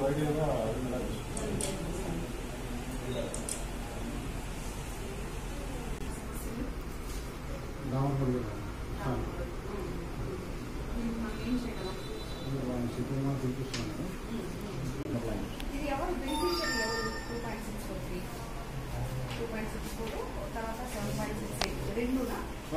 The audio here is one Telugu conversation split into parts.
ఐడియాగా దామపల్లి సిద్ధంగా చూపిస్తున్నాను ఇది ఎవరు బెనిఫిషియరీ ఎవరు two point six four three two point six four తర్వాత సెవెన్ పాయింట్ సిక్స్ ఎయిట్ రెండునా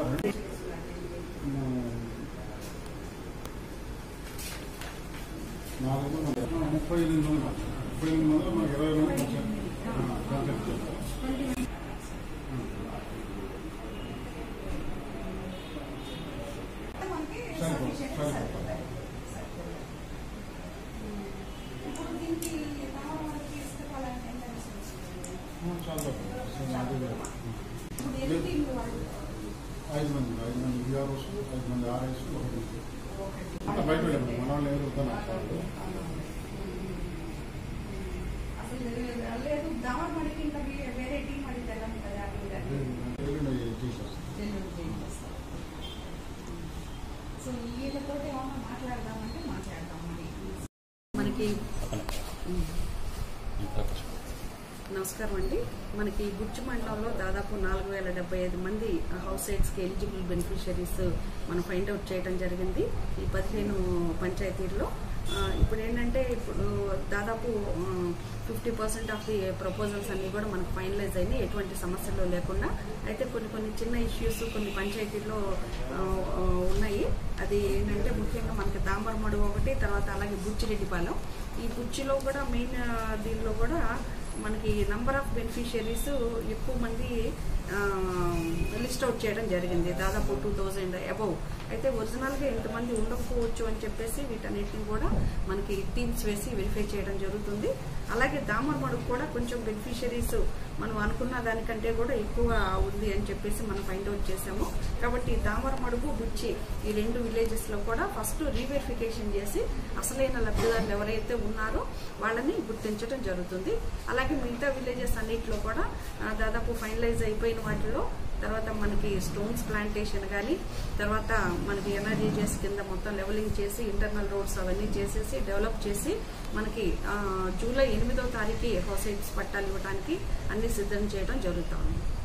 నాలుగు వందల ముప్పై ఎనిమిది వందలు ముప్పై ఎనిమిది వందలు మనకి ఇరవై మంది కాంటాక్ట్ చేస్తాం మనకి సరిపోతుంది, sufficient సరిపోతుంది. సరిపోతుంది. ఇప్పుడు దీనికి రావడానికి ఇష్టపడాలంటే ఎంత distance ఉంది? చాలా ఇప్పుడు ఎన్ని టీంలు వాళ్ళు ఐదు మంది ఐదు మంది విఆర్ఓస్ ఐదు మంది ఆర్ఎస్ ఒకటి అంటే బయట వెళ్ళాము మన వాళ్ళు ఎవరు వద్దన్నారు అసలు లేదు దామర్మడికి ఇంకా వే- వేరే టీం అడిగితే ఎలా ఉంటుంది అవి టీచర్స్ సో వీళ్ళతో ఏమన్నా మాట్లాడదామంటే మాట్లాడదాం మరి మనకి నమస్కారం అండి మనకి గుర్చి మండలంలో దాదాపు నాలుగు వేల డెబ్బై ఐదు మంది హౌస్ సైట్స్కి ఎలిజిబుల్ బెనిఫిషరీస్ మనం ఫైండ్ అవుట్ చేయడం జరిగింది ఈ పదిహేను పంచాయతీల్లో ఆ, ఇప్పుడు ఏంటంటే ఇప్పుడు దాదాపు fifty percent of the proposals అన్ని కూడా మనకు ఫైనలైజ్ అయినాయి ఎటువంటి సమస్యలు లేకుండా అయితే కొన్ని కొన్ని చిన్న ఇష్యూస్ కొన్ని పంచాయతీల్లో ఆ, ఆ, ఉన్నాయి అది ఏంటంటే ముఖ్యంగా మనకి దాంబరమడు ఒకటి తర్వాత అలాగే బుచ్చిరెడ్డిపాలెం ఈ బుచ్చిలో కూడా మెయిన్ దీనిలో కూడా మనకి నంబర్ ఆఫ్ బెనిఫిషియరీస్ ఎక్కువ మంది లిస్ట్ అవుట్ చేయడం జరిగింది దాదాపు టూ థౌజండ్ అబౌవ్ అయితే ఒరిజినల్గా ఇంతమంది ఉండకపోవచ్చు అని చెప్పేసి వీటన్నిటిని కూడా మనకి టీమ్స్ వేసి వెరిఫై చేయడం జరుగుతుంది అలాగే దామర్మడుకు కూడా కొంచెం బెనిఫిషరీస్ మనం అనుకున్న దానికంటే కూడా ఎక్కువ ఉంది అని చెప్పేసి మనం ఫైండ్ అవుట్ చేసాము కాబట్టి దామరమడుగు బుచ్చి ఈ రెండు విలేజెస్ లో కూడా ఫస్ట్ రీవెరిఫికేషన్ చేసి అసలైన లబ్ధిదారులు ఎవరైతే ఉన్నారో వాళ్ళని గుర్తించడం జరుగుతుంది అలాగే మిగతా విలేజెస్ అన్నిటిలో కూడా ఆ, దాదాపు ఫైనలైజ్ అయిపోయిన వాటిలో తర్వాత మనకి స్టోన్స్ ప్లాంటేషన్ కానీ తర్వాత మనకి ఎన్ఆర్జీజీఎస్ కింద మొత్తం లెవెలింగ్ చేసి ఇంటర్నల్ రోడ్స్ అవన్నీ చేసేసి డెవలప్ చేసి మనకి ఆ, జూలై ఎనిమిదో తారీఖు హౌస్ పట్టాలు ఇవ్వడానికి అన్ని సిద్ధం చేయడం జరుగుతూ ఉంది